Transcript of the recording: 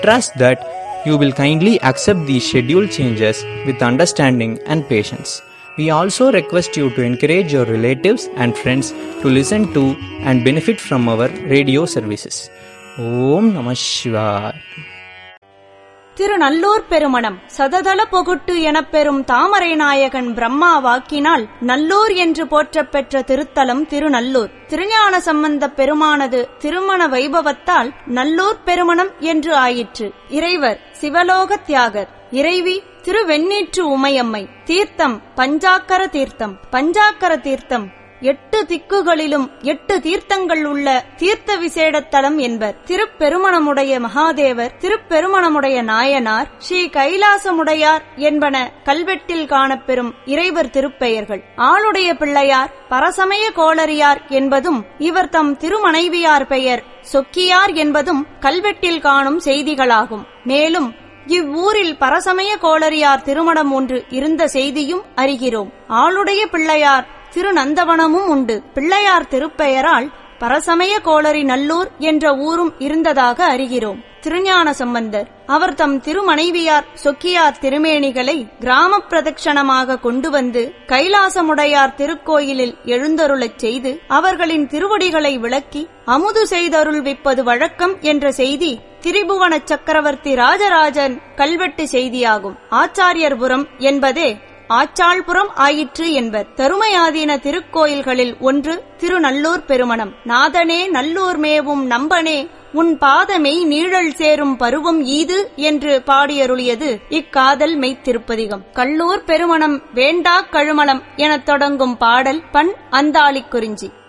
trust that you will kindly accept these schedule changes with understanding and patience. We also request you to encourage your relatives and friends to listen to and benefit from our radio services. Om Namah Shivaya. Thirunallur Perumanam சததள பொகுட்டு எனப் பெறும் தாமரை நாயகன் பிரம்மா வாக்கினால் நல்லூர் என்று போற்றப் பெற்ற திருத்தலம் திருநல்லூர் திருஞான சம்பந்தப் பெருமானது திருமண வைபவத்தால் நல்லூர் பெருமணம் என்று ஆயிற்று இறைவர் சிவலோக தியாகர் இறைவி திருவெண்ணீற்று உமையம்மை தீர்த்தம் பஞ்சாக்கர தீர்த்தம் பஞ்சாக்கர தீர்த்தம் எட்டு திக்குகளிலும் எட்டு தீர்த்தங்கள் உள்ள தீர்த்த விசேடத்தலம் என்பர் திருப்பெருமணமுடைய மகாதேவர் திருப்பெருமணமுடைய நாயனார் ஸ்ரீ கைலாசமுடையார் என்பன கல்வெட்டில் காணப்பெறும் இறைவர் திருப்பெயர்கள் ஆளுடைய பிள்ளையார் பரசமய கோளரியார் என்பதும் இவர் தம் திருமனைவியார் பெயர் சொக்கியார் என்பதும் கல்வெட்டில் காணும் செய்திகளாகும் மேலும் இவ்வூரில் பரசமய கோளரியார் திருமணம் ஒன்று இருந்த செய்தியும் அறிகிறோம் ஆளுடைய பிள்ளையார் திருநந்தவனமும் உண்டு பிள்ளையார் திருப்பெயரால் பரசமய கோளரி நல்லூர் என்ற ஊரும் இருந்ததாக அறிகிறோம் திருஞான சம்பந்தர் அவர் தம் திருமனைவியார் சொக்கியார் திருமேனிகளை கிராம பிரதட்சணமாக கொண்டு வந்து கைலாசமுடையார் திருக்கோயிலில் எழுந்தருளச் செய்து அவர்களின் திருவடிகளை விளக்கி அமுது செய்தருள்விப்பது வழக்கம் என்ற செய்தி திரிபுவன சக்கரவர்த்தி ராஜராஜன் கல்வெட்டு செய்தியாகும் ஆச்சாரியர்புரம் என்பதே ஆச்சாள்புரம் ஆயிற்று என்பர் தருமையாதீன திருக்கோயில்களில் ஒன்று திருநல்லூர் பெருமணம் நாதனே நல்லூர் மேவும் நம்பனே உன் பாதமெய் நீழல் சேரும் பருவம் ஈது என்று பாடியருளியது இக்காதல் மெய்த்திருப்பதிகம் கல்லூர் பெருமணம் வேண்டா கழுமலம் எனத் தொடங்கும் பாடல் பண் அந்தாளிக் குறிஞ்சி